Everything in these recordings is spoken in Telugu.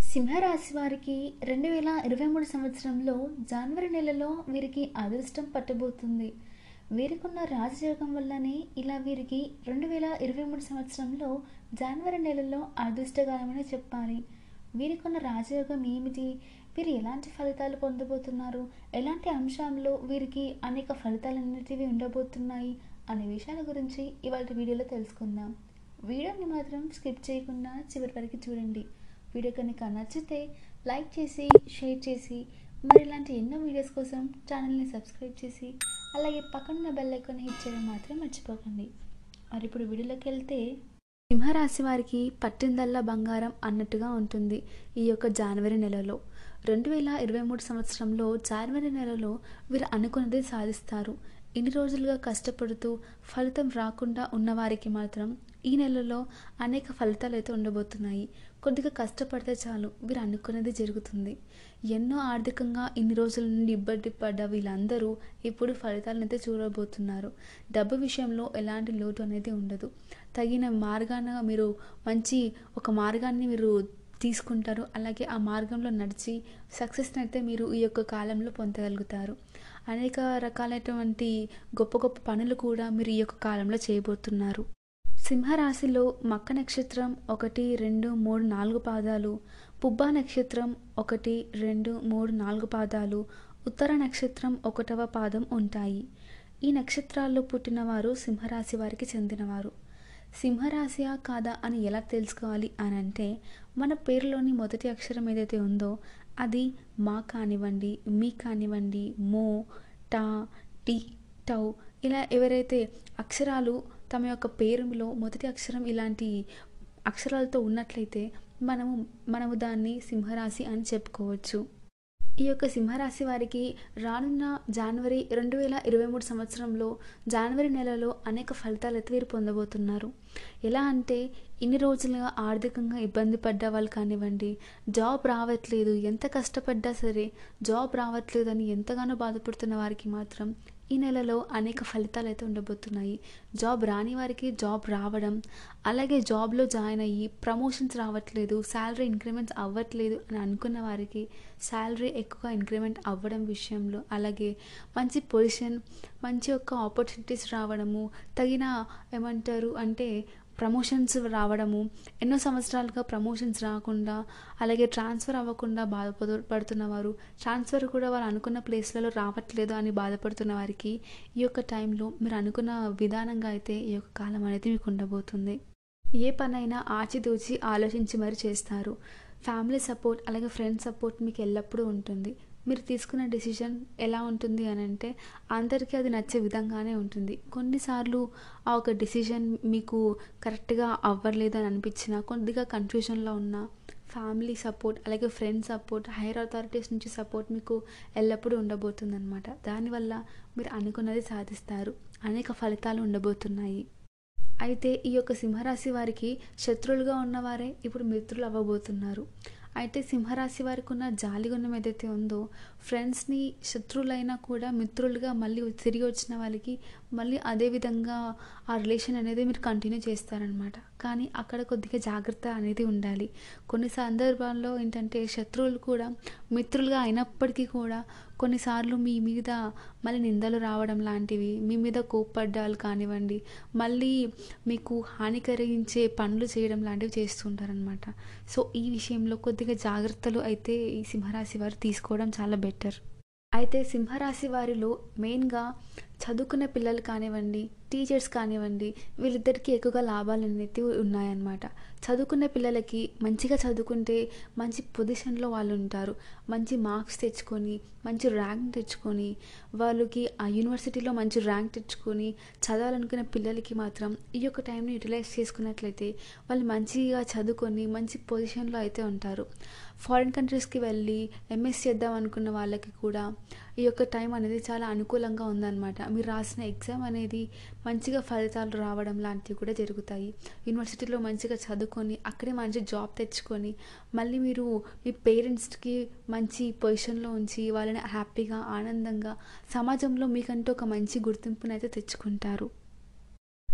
సింహరాశి వారికి రెండు వేల ఇరవై మూడు సంవత్సరంలో జనవరి నెలలో వీరికి అదృష్టం పట్టబోతుంది వీరికున్న రాజయోగం వల్లనే ఇలా వీరికి రెండు వేల ఇరవై మూడు సంవత్సరంలో జనవరి నెలలో అదృష్టకాలమని చెప్పాలి వీరికున్న రాజయోగం ఏమిటి వీరు ఎలాంటి ఫలితాలు పొందబోతున్నారు ఎలాంటి అంశాల్లో వీరికి అనేక ఫలితాలు అనేటివి ఉండబోతున్నాయి అనే విషయాల గురించి ఇవాళ వీడియోలో తెలుసుకుందాం వీడియోని మాత్రం స్కిప్ చేయకుండా చివరి వరకు చూడండి వీడియో కనుక నచ్చితే లైక్ చేసి షేర్ చేసి మరి ఇలాంటి ఎన్నో వీడియోస్ కోసం ఛానల్ని సబ్స్క్రైబ్ చేసి అలాగే పక్కన బెల్ ఐకాన్ హిట్ చేయడం మాత్రం మర్చిపోకండి మరి ఇప్పుడు వీడియోలోకి వెళ్తే సింహరాశి వారికి పట్టిందల్లా బంగారం అన్నట్టుగా ఉంటుంది ఈ యొక్క జనవరి నెలలో రెండు వేల ఇరవై మూడు సంవత్సరంలో జనవరి నెలలో వీరు అనుకున్నది సాధిస్తారు ఇన్ని రోజులుగా కష్టపడుతూ ఫలితం రాకుండా ఉన్నవారికి మాత్రం ఈ నెలలో అనేక ఫలితాలు అయితే ఉండబోతున్నాయి కొద్దిగా కష్టపడితే చాలు వీరు అనుకున్నది జరుగుతుంది ఎన్నో ఆర్థికంగా ఇన్ని రోజుల నుండి ఇబ్బంది పడ్డ వీళ్ళందరూ ఇప్పుడు ఫలితాలను అయితే చూడబోతున్నారు డబ్బు విషయంలో ఎలాంటి లోటు అనేది ఉండదు తగిన మార్గాన మీరు మంచి ఒక మార్గాన్ని మీరు తీసుకుంటారు అలాగే ఆ మార్గంలో నడిచి సక్సెస్ని అయితే మీరు ఈ యొక్క కాలంలో పొందగలుగుతారు అనేక రకాలైనటువంటి గొప్ప గొప్ప పనులు కూడా మీరు ఈ యొక్క కాలంలో చేయబోతున్నారు సింహరాశిలో మక్క నక్షత్రం ఒకటి రెండు మూడు నాలుగు పాదాలు పుబ్బా నక్షత్రం ఒకటి రెండు మూడు నాలుగు పాదాలు ఉత్తర నక్షత్రం ఒకటవ పాదం ఉంటాయి ఈ నక్షత్రాల్లో పుట్టినవారు సింహరాశి వారికి చెందినవారు సింహరాశియా కాదా అని ఎలా తెలుసుకోవాలి అని అంటే మన పేరులోని మొదటి అక్షరం ఏదైతే ఉందో అది మా కానివ్వండి మీ కానివ్వండి మో టా టీ టౌ ఇలా ఎవరైతే అక్షరాలు తమ యొక్క పేరులో మొదటి అక్షరం ఇలాంటి అక్షరాలతో ఉన్నట్లయితే మనము మనము దాన్ని సింహరాశి అని చెప్పుకోవచ్చు ఈ యొక్క సింహరాశి వారికి రానున్న జనవరి రెండు వేల ఇరవై మూడు సంవత్సరంలో జనవరి నెలలో అనేక ఫలితాలు అయితే వీరు పొందబోతున్నారు ఎలా అంటే ఇన్ని రోజులుగా ఆర్థికంగా ఇబ్బంది పడ్డ వాళ్ళు కానివ్వండి జాబ్ రావట్లేదు ఎంత కష్టపడ్డా సరే జాబ్ రావట్లేదు అని ఎంతగానో బాధపడుతున్న వారికి మాత్రం ఈ నెలలో అనేక ఫలితాలు అయితే ఉండబోతున్నాయి జాబ్ రాని వారికి జాబ్ రావడం అలాగే జాబ్లో జాయిన్ అయ్యి ప్రమోషన్స్ రావట్లేదు శాలరీ ఇంక్రిమెంట్స్ అవ్వట్లేదు అని అనుకున్న వారికి శాలరీ ఎక్కువగా ఇంక్రిమెంట్ అవ్వడం విషయంలో అలాగే మంచి పొజిషన్ మంచి యొక్క ఆపర్చునిటీస్ రావడము తగిన ఏమంటారు అంటే ప్రమోషన్స్ రావడము ఎన్నో సంవత్సరాలుగా ప్రమోషన్స్ రాకుండా అలాగే ట్రాన్స్ఫర్ అవ్వకుండా బాధపడు పడుతున్న వారు ట్రాన్స్ఫర్ కూడా వారు అనుకున్న ప్లేస్లలో రావట్లేదు అని బాధపడుతున్న వారికి ఈ యొక్క టైంలో మీరు అనుకున్న విధానంగా అయితే ఈ యొక్క కాలం అనేది మీకు ఉండబోతుంది ఏ పనైనా ఆచితూచి ఆలోచించి మరి చేస్తారు ఫ్యామిలీ సపోర్ట్ అలాగే ఫ్రెండ్స్ సపోర్ట్ మీకు ఎల్లప్పుడూ ఉంటుంది మీరు తీసుకున్న డెసిషన్ ఎలా ఉంటుంది అని అంటే అందరికీ అది నచ్చే విధంగానే ఉంటుంది కొన్నిసార్లు ఆ ఒక డెసిషన్ మీకు కరెక్ట్గా అవ్వలేదు అని అనిపించిన కొద్దిగా కన్ఫ్యూజన్లో ఉన్న ఫ్యామిలీ సపోర్ట్ అలాగే ఫ్రెండ్స్ సపోర్ట్ హైయర్ అథారిటీస్ నుంచి సపోర్ట్ మీకు ఎల్లప్పుడూ ఉండబోతుందన్నమాట దానివల్ల మీరు అనుకున్నది సాధిస్తారు అనేక ఫలితాలు ఉండబోతున్నాయి అయితే ఈ యొక్క సింహరాశి వారికి శత్రువులుగా ఉన్నవారే ఇప్పుడు మిత్రులు అవ్వబోతున్నారు అయితే సింహరాశి వారికి ఉన్న జాలిగుణం ఏదైతే ఉందో ఫ్రెండ్స్ని శత్రువులైనా కూడా మిత్రులుగా మళ్ళీ తిరిగి వచ్చిన వాళ్ళకి మళ్ళీ అదే విధంగా ఆ రిలేషన్ అనేది మీరు కంటిన్యూ చేస్తారనమాట కానీ అక్కడ కొద్దిగా జాగ్రత్త అనేది ఉండాలి కొన్ని సందర్భాల్లో ఏంటంటే శత్రువులు కూడా మిత్రులుగా అయినప్పటికీ కూడా కొన్నిసార్లు మీ మీద మళ్ళీ నిందలు రావడం లాంటివి మీ మీద కోప్పడ్డాలు కానివ్వండి మళ్ళీ మీకు హానికరించే పనులు చేయడం లాంటివి చేస్తుంటారనమాట సో ఈ విషయంలో కొద్దిగా జాగ్రత్తలు అయితే ఈ సింహరాశి వారు తీసుకోవడం చాలా బెటర్ అయితే సింహరాశి వారిలో మెయిన్గా చదువుకునే పిల్లలు కానివ్వండి టీచర్స్ కానివ్వండి వీళ్ళిద్దరికీ ఎక్కువగా లాభాలు అనేది ఉన్నాయన్నమాట చదువుకున్న పిల్లలకి మంచిగా చదువుకుంటే మంచి పొజిషన్లో వాళ్ళు ఉంటారు మంచి మార్క్స్ తెచ్చుకొని మంచి ర్యాంక్ తెచ్చుకొని వాళ్ళకి ఆ యూనివర్సిటీలో మంచి ర్యాంక్ తెచ్చుకొని చదవాలనుకునే పిల్లలకి మాత్రం ఈ యొక్క టైంని యూటిలైజ్ చేసుకున్నట్లయితే వాళ్ళు మంచిగా చదువుకొని మంచి పొజిషన్లో అయితే ఉంటారు ఫారిన్ కంట్రీస్కి వెళ్ళి ఎంఎస్ చేద్దాం అనుకున్న వాళ్ళకి కూడా ఈ యొక్క టైం అనేది చాలా అనుకూలంగా ఉందన్నమాట మీరు రాసిన ఎగ్జామ్ అనేది మంచిగా ఫలితాలు రావడం లాంటివి కూడా జరుగుతాయి యూనివర్సిటీలో మంచిగా చదువుకొని అక్కడే మంచి జాబ్ తెచ్చుకొని మళ్ళీ మీరు మీ పేరెంట్స్కి మంచి పొజిషన్లో ఉంచి వాళ్ళని హ్యాపీగా ఆనందంగా సమాజంలో మీకంటూ ఒక మంచి గుర్తింపునైతే తెచ్చుకుంటారు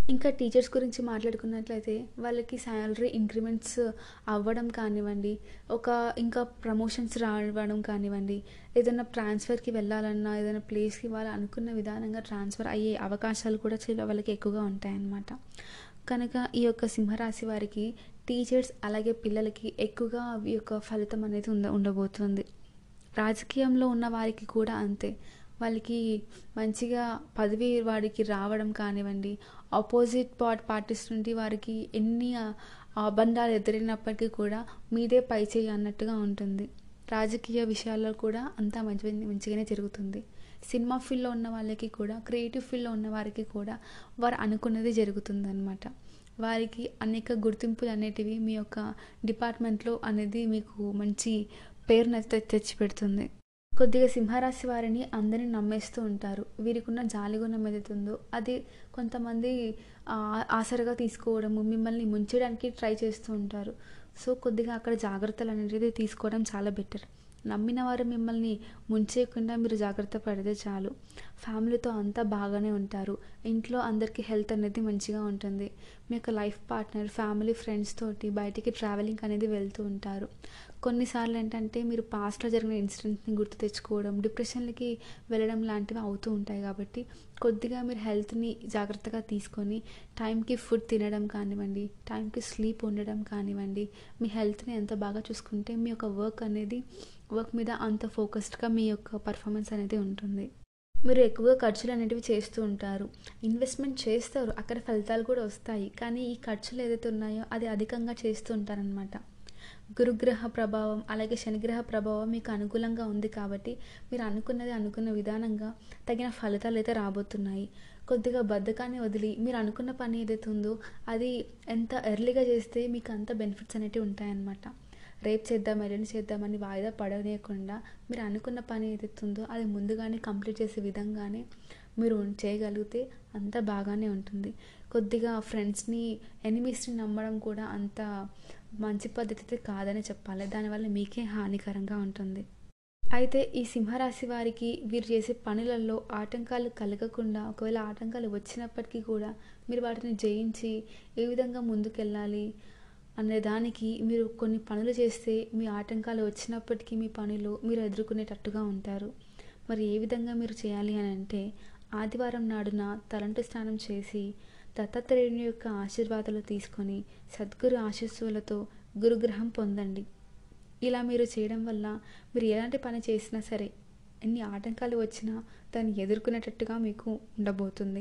ఇంకా టీచర్స్ గురించి మాట్లాడుకున్నట్లయితే వాళ్ళకి శాలరీ ఇంక్రిమెంట్స్ అవ్వడం కానివ్వండి ఒక ఇంకా ప్రమోషన్స్ రావడం కానివ్వండి ఏదైనా ట్రాన్స్ఫర్కి వెళ్ళాలన్నా ఏదైనా ప్లేస్కి వాళ్ళు అనుకున్న విధానంగా ట్రాన్స్ఫర్ అయ్యే అవకాశాలు కూడా చాలా వాళ్ళకి ఎక్కువగా ఉంటాయన్నమాట కనుక ఈ యొక్క సింహరాశి వారికి టీచర్స్ అలాగే పిల్లలకి ఎక్కువగా ఈ యొక్క ఫలితం అనేది ఉండ ఉండబోతుంది రాజకీయంలో ఉన్న వారికి కూడా అంతే వాళ్ళకి మంచిగా పదవి వాడికి రావడం కానివ్వండి ఆపోజిట్ పార్ట్ పార్టీస్ నుండి వారికి ఎన్ని అబంధాలు ఎదురైనప్పటికీ కూడా మీదే పై చేయి అన్నట్టుగా ఉంటుంది రాజకీయ విషయాల్లో కూడా అంతా మంచి మంచిగానే జరుగుతుంది సినిమా ఫీల్డ్లో ఉన్న వాళ్ళకి కూడా క్రియేటివ్ ఫీల్డ్లో ఉన్న వారికి కూడా వారు అనుకున్నది జరుగుతుంది అనమాట వారికి అనేక గుర్తింపులు అనేటివి మీ యొక్క డిపార్ట్మెంట్లో అనేది మీకు మంచి పేరును తెచ్చి పెడుతుంది కొద్దిగా సింహరాశి వారిని అందరిని నమ్మేస్తూ ఉంటారు వీరికి ఉన్న జాలిగుణం ఏదైతుందో అది కొంతమంది ఆసరగా తీసుకోవడము మిమ్మల్ని ముంచడానికి ట్రై చేస్తూ ఉంటారు సో కొద్దిగా అక్కడ జాగ్రత్తలు అనేది తీసుకోవడం చాలా బెటర్ నమ్మిన వారు మిమ్మల్ని ముంచేయకుండా మీరు జాగ్రత్త పడితే చాలు ఫ్యామిలీతో అంతా బాగానే ఉంటారు ఇంట్లో అందరికీ హెల్త్ అనేది మంచిగా ఉంటుంది మీ యొక్క లైఫ్ పార్ట్నర్ ఫ్యామిలీ ఫ్రెండ్స్ తోటి బయటికి ట్రావెలింగ్ అనేది వెళ్తూ ఉంటారు కొన్నిసార్లు ఏంటంటే మీరు పాస్ట్లో జరిగిన ఇన్సిడెంట్ని గుర్తు తెచ్చుకోవడం డిప్రెషన్లకి వెళ్ళడం లాంటివి అవుతూ ఉంటాయి కాబట్టి కొద్దిగా మీరు హెల్త్ని జాగ్రత్తగా తీసుకొని టైంకి ఫుడ్ తినడం కానివ్వండి టైంకి స్లీప్ ఉండడం కానివ్వండి మీ హెల్త్ని ఎంత బాగా చూసుకుంటే మీ యొక్క వర్క్ అనేది వర్క్ మీద అంత ఫోకస్డ్గా మీ యొక్క పర్ఫార్మెన్స్ అనేది ఉంటుంది మీరు ఎక్కువగా ఖర్చులు అనేటివి చేస్తూ ఉంటారు ఇన్వెస్ట్మెంట్ చేస్తారు అక్కడ ఫలితాలు కూడా వస్తాయి కానీ ఈ ఖర్చులు ఏదైతే ఉన్నాయో అది అధికంగా చేస్తూ ఉంటారనమాట గురుగ్రహ ప్రభావం అలాగే శనిగ్రహ ప్రభావం మీకు అనుకూలంగా ఉంది కాబట్టి మీరు అనుకున్నది అనుకున్న విధానంగా తగిన ఫలితాలు అయితే రాబోతున్నాయి కొద్దిగా బద్ధకాన్ని వదిలి మీరు అనుకున్న పని ఏదైతే ఉందో అది ఎంత ఎర్లీగా చేస్తే మీకు అంత బెనిఫిట్స్ అనేవి ఉంటాయన్నమాట రేపు చేద్దాం ఎల్లుండి చేద్దామని వాయిదా పడనేయకుండా మీరు అనుకున్న పని ఏదైతే ఉందో అది ముందుగానే కంప్లీట్ చేసే విధంగానే మీరు చేయగలిగితే అంత బాగానే ఉంటుంది కొద్దిగా ఫ్రెండ్స్ని ఎనిమీస్ని నమ్మడం కూడా అంత మంచి పద్ధతి అయితే కాదని చెప్పాలి దానివల్ల మీకే హానికరంగా ఉంటుంది అయితే ఈ సింహరాశి వారికి వీరు చేసే పనులలో ఆటంకాలు కలగకుండా ఒకవేళ ఆటంకాలు వచ్చినప్పటికీ కూడా మీరు వాటిని జయించి ఏ విధంగా ముందుకెళ్ళాలి అనే దానికి మీరు కొన్ని పనులు చేస్తే మీ ఆటంకాలు వచ్చినప్పటికీ మీ పనులు మీరు ఎదుర్కొనేటట్టుగా ఉంటారు మరి ఏ విధంగా మీరు చేయాలి అని అంటే ఆదివారం నాడున తలంటు స్నానం చేసి దత్తాత్రేయుని యొక్క ఆశీర్వాదాలు తీసుకొని సద్గురు ఆశీస్సులతో గురుగ్రహం పొందండి ఇలా మీరు చేయడం వల్ల మీరు ఎలాంటి పని చేసినా సరే ఎన్ని ఆటంకాలు వచ్చినా దాన్ని ఎదుర్కొనేటట్టుగా మీకు ఉండబోతుంది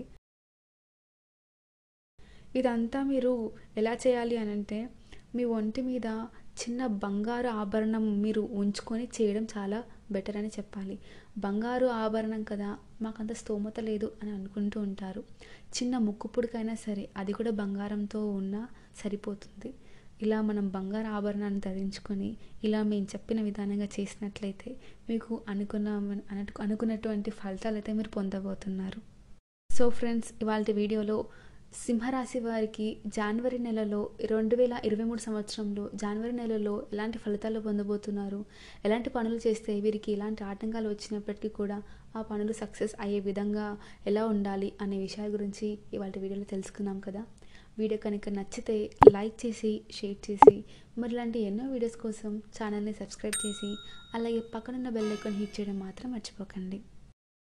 ఇదంతా మీరు ఎలా చేయాలి అని అంటే మీ ఒంటి మీద చిన్న బంగారు ఆభరణం మీరు ఉంచుకొని చేయడం చాలా బెటర్ అని చెప్పాలి బంగారు ఆభరణం కదా మాకంత స్తోమత లేదు అని అనుకుంటూ ఉంటారు చిన్న ముక్కు పుడికైనా సరే అది కూడా బంగారంతో ఉన్నా సరిపోతుంది ఇలా మనం బంగారు ఆభరణాన్ని ధరించుకొని ఇలా మేము చెప్పిన విధానంగా చేసినట్లయితే మీకు అనుకున్న అనుకున్నటువంటి ఫలితాలు అయితే మీరు పొందబోతున్నారు సో ఫ్రెండ్స్ ఇవాళ వీడియోలో సింహరాశి వారికి జనవరి నెలలో రెండు వేల ఇరవై మూడు సంవత్సరంలో జనవరి నెలలో ఎలాంటి ఫలితాలు పొందబోతున్నారు ఎలాంటి పనులు చేస్తే వీరికి ఎలాంటి ఆటంకాలు వచ్చినప్పటికీ కూడా ఆ పనులు సక్సెస్ అయ్యే విధంగా ఎలా ఉండాలి అనే విషయాల గురించి ఇవాళ వీడియోలో తెలుసుకున్నాం కదా వీడియో కనుక నచ్చితే లైక్ చేసి షేర్ చేసి మరి ఇలాంటి ఎన్నో వీడియోస్ కోసం ఛానల్ని సబ్స్క్రైబ్ చేసి అలాగే పక్కనున్న బెల్ ఐకాన్ హిట్ చేయడం మాత్రం మర్చిపోకండి